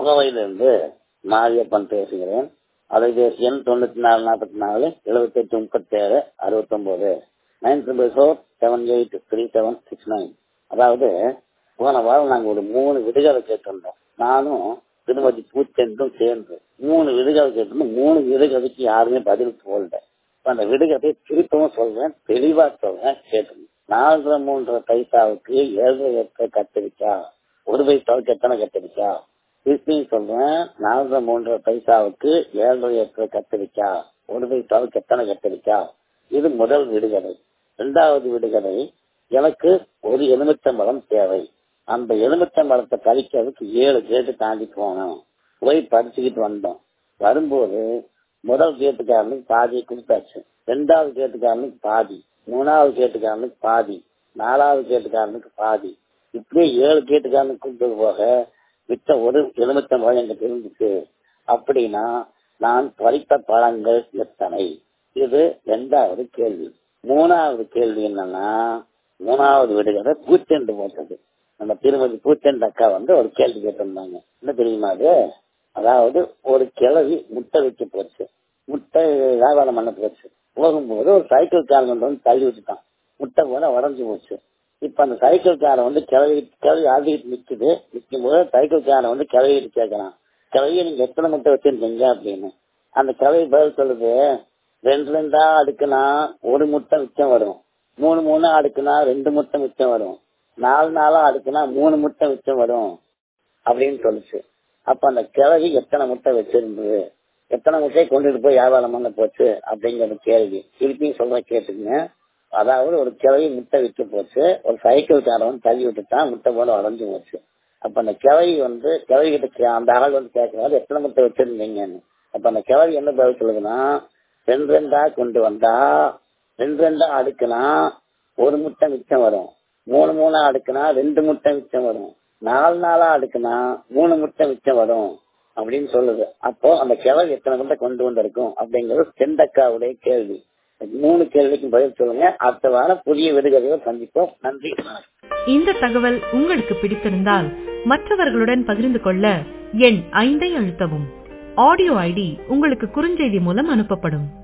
புகவையிலிருந்து மாரியப்பன் பேசுகிறேன் அலைபேசி எண் தொண்ணூத்தி நாலு நாற்பத்தி நாலு எழுபத்தி எட்டு முப்பத்தி ஏழு அறுபத்தி ஒன்பது nine triple four seven eight three seven six nine அதாவது போன வாரம் நாங்க ஒரு மூணு விடுதலை கேட்டிருந்தோம் நானும் திருமதி பூச்செண்டும் சேர்ந்து மூணு விடுதலை கேட்டிருந்தோம் மூணு விடுதலைக்கு யாருமே பதில் போடல அந்த விடுகதை திருப்பவும் சொல்றேன் தெளிவா சொல்றேன் கேட்டுங்க நாலரை மூன்றரை பைசாவுக்கு ஏழரை எட்டு கத்திரிக்காய் ஒரு பைசாவுக்கு எத்தனை கத்திரிக்காய் திருப்பியும் சொல்றேன் நாலரை மூன்றரை பைசாவுக்கு ஏழரை எட்டு கத்திரிக்காய் ஒரு பைசாவுக்கு எத்தனை கத்திரிக்காய் இது முதல் விடுகதை இரண்டாவது விடுகதை எனக்கு ஒரு எலுமிச்சம்பழம் தேவை அந்த எலுமிச்சம்பழத்தை கழிக்கிறதுக்கு ஏழு கேட்டு தாண்டி போனோம் போய் படிச்சுக்கிட்டு வந்தோம் வரும்போது முதல் கேட்டுக்காரனுக்கு பாதியை கொடுத்தாச்சு ரெண்டாவது கேட்டுக்காரனுக்கு பாதி மூணாவது கேட்டுக்காரனுக்கு பாதி நாலாவது கேட்டுக்காரனுக்கு பாதி இப்படியே ஏழு கேட்டுக்காரனுக்கு கொடுத்தது போக மிச்ச ஒரு எலுமிச்சம்பழம் எங்கிட்ட இருந்துச்சு அப்படின்னா நான் பறித்த பழங்கள் எத்தனை இது ரெண்டாவது கேள்வி மூணாவது கேள்வி என்னன்னா மூணாவது விடுகதை பூச்செண்டு போட்டது நம்ம திருமதி பூச்செண்டு அக்கா வந்து ஒரு கேள்வி கேட்டிருந்தாங்க என்ன தெரியுமா அது அதாவது ஒரு கிழவி முட்டை வைக்க போச்சு முட்டை வியாபாரம் பண்ண போச்சு போகும்போது ஒரு சைக்கிள் காரன் வந்து தள்ளி வச்சுட்டான் முட்டை போல உடஞ்சு போச்சு இப்ப அந்த சைக்கிள் காரன் வந்து கிளவி கிளவி ஆடிக்கிட்டு நிக்குது நிற்கும் போது சைக்கிள் காரன் வந்து கிளவிட்டு கேட்கறான் கிளவிய நீங்க எத்தனை முட்டை வச்சிருந்தீங்க அப்படின்னு அந்த கிளவி பதில் சொல்லுது ரெண்டு ரெண்டா அடுக்குனா ஒரு முட்டை மிச்சம் வரும் மூணு மூணு அடுக்குனா ரெண்டு முட்டை மிச்சம் வரும் நாலு நாளா அடுக்குனா மூணு முட்டை மிச்சம் வரும் அப்படின்னு சொல்லுச்சு அப்ப அந்த கிழவி எத்தனை முட்டை வச்சிருந்தது எத்தனை முட்டையை கொண்டுட்டு போய் வியாபாரம் பண்ண போச்சு அப்படிங்கிற கேள்வி திருப்பியும் சொல்ற கேட்டுங்க அதாவது ஒரு கிழவி முட்டை விற்க போச்சு ஒரு சைக்கிள் காரன் தள்ளி விட்டுட்டான் முட்டை போல உடஞ்சு போச்சு அப்ப அந்த கிழவி வந்து கிழவி கிட்ட அந்த ஆள் வந்து கேட்கறாரு எத்தனை முட்டை வச்சிருந்தீங்கன்னு அப்ப அந்த கிழவி என்ன பதில் சொல்லுதுன்னா ரெண்டு ரெண்டா கொண்டு வந்தா ரெண்டு ரெண்டா அடுக்குனா ஒரு முட்டை மிச்சம் வரும் மூணு மூணா அடுக்குனா ரெண்டு முட்டை மிச்சம் வரும் நாலு நாளா அடுக்குனா மூணு முட்டை மிச்சம் வரும் அப்படின்னு சொல்லுது அப்போ அந்த கிழவி எத்தனை முட்டை கொண்டு வந்திருக்கும் அப்படிங்கிறது செந்தக்காவுடைய கேள்வி மூணு கேள்விக்கும் பதில் சொல்லுங்க அடுத்த வாரம் புதிய விடுகதையை சந்திப்போம் நன்றி இந்த தகவல் உங்களுக்கு பிடித்திருந்தால் மற்றவர்களுடன் பகிர்ந்து கொள்ள எண் ஐந்தை அழுத்தவும் ஆடியோ ஐடி உங்களுக்கு குறுஞ்செய்தி மூலம் அனுப்பப்படும்